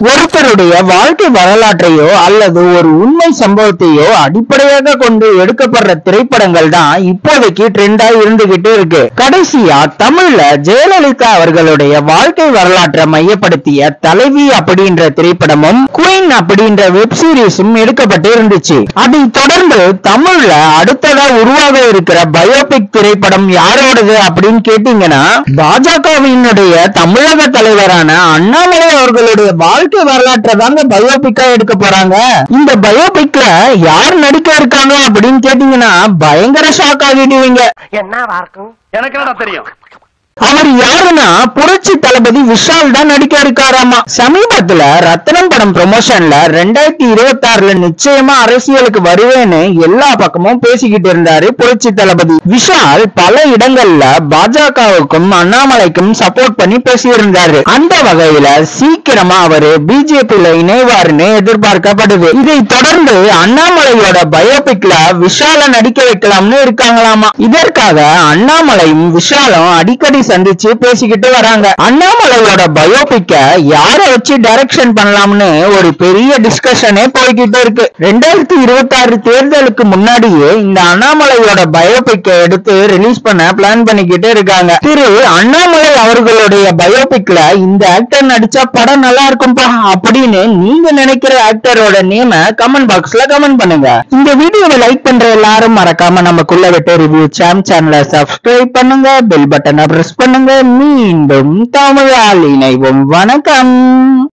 ஒருத்தருடைய வாழ்க்கை வரலாற்றையோ அல்லது ஒரு உண்மை சம்பவத்தையோ அடிப்படையாக கொண்டு எடுக்கப்படுற திரைப்படங்கள் தான் இப்போதைக்கு ட்ரெண்டா இருந்துகிட்டு இருக்கு கடைசியா தமிழ்ல ஜெயலலிதா அவர்களுடைய வாழ்க்கை வரலாற்றை மையப்படுத்திய தலைவி அப்படின்ற திரைப்படமும் குயின் அப்படின்ற வெப் சீரிஸும் எடுக்கப்பட்டு இருந்துச்சு அதை தொடர்ந்து தமிழ்ல அடுத்ததா உருவாக இருக்கிற பயோபிக் திரைப்படம் யாரோடது அப்படின்னு கேட்டீங்கன்னா பாஜகவினுடைய தமிழக தலைவரான அண்ணாமலை அவர்களுடைய வாழ்க்கை வரலாற்றை தாங்க பயோபிக்கா எடுக்க போறாங்க இந்த பயோபிக்ல யார் நடிக்க இருக்காங்க அப்படின்னு கேட்டீங்கன்னா பயங்கர ஷாக் ஆகிடுவீங்க என்னவா இருக்கும் எனக்கு என்னடா தெரியும் அவர் யாருன்னா புரட்சி தளபதி விஷால் தான் நடிக்க இருக்காராமா சமீபத்துல ரத்தனம் படம் ப்ரொமோஷன்ல ரெண்டாயிரத்தி இருபத்தி ஆறுல நிச்சயமா அரசியலுக்கு வருவேன்னு எல்லா பக்கமும் பேசிக்கிட்டு இருந்தாரு புரட்சி தளபதி விஷால் பல இடங்கள்ல பாஜகவுக்கும் அண்ணாமலைக்கும் சப்போர்ட் பண்ணி பேசியிருந்தாரு அந்த வகையில சீக்கிரமா அவரு பிஜேபியில இணைவாருன்னு எதிர்பார்க்கப்படுது இதை தொடர்ந்து அண்ணாமலையோட பயோபிக்ல விஷால நடிக்க வைக்கலாம்னு இருக்காங்களாமா இதற்காக அண்ணாமலையும் விஷாலும் அடிக்கடி சந்திச்சு பேசிக்கிட்டு வராங்க அண்ணாமலையோட பயோபிக்க யார வச்சு டைரக்ஷன் பண்ணலாம்னு ஒரு பெரிய டிஸ்கஷனே போய்கிட்டு இருக்கு ரெண்டாயிரத்தி இருபத்தி ஆறு தேர்தலுக்கு முன்னாடியே இந்த அண்ணாமலையோட பயோபிக்க எடுத்து ரிலீஸ் பண்ண பிளான் பண்ணிக்கிட்டு இருக்காங்க திரு அண்ணாமலை அவர்களுடைய பயோபிக்ல இந்த ஆக்டர் நடிச்சா படம் நல்லா இருக்கும்பா அப்படின்னு நீங்க நினைக்கிற ஆக்டரோட நேம கமெண்ட் பாக்ஸ்ல கமெண்ட் பண்ணுங்க இந்த வீடியோவை லைக் பண்ற எல்லாரும் மறக்காம நமக்குள்ள வெட்ட ரிவ்யூ சாம் சேனலை சப்ஸ்கிரைப் பண்ணுங்க பெல் பட்டனை பிரஸ் பண்ணுங்க மீண்டும் தமிழால் இணைவோம் வணக்கம்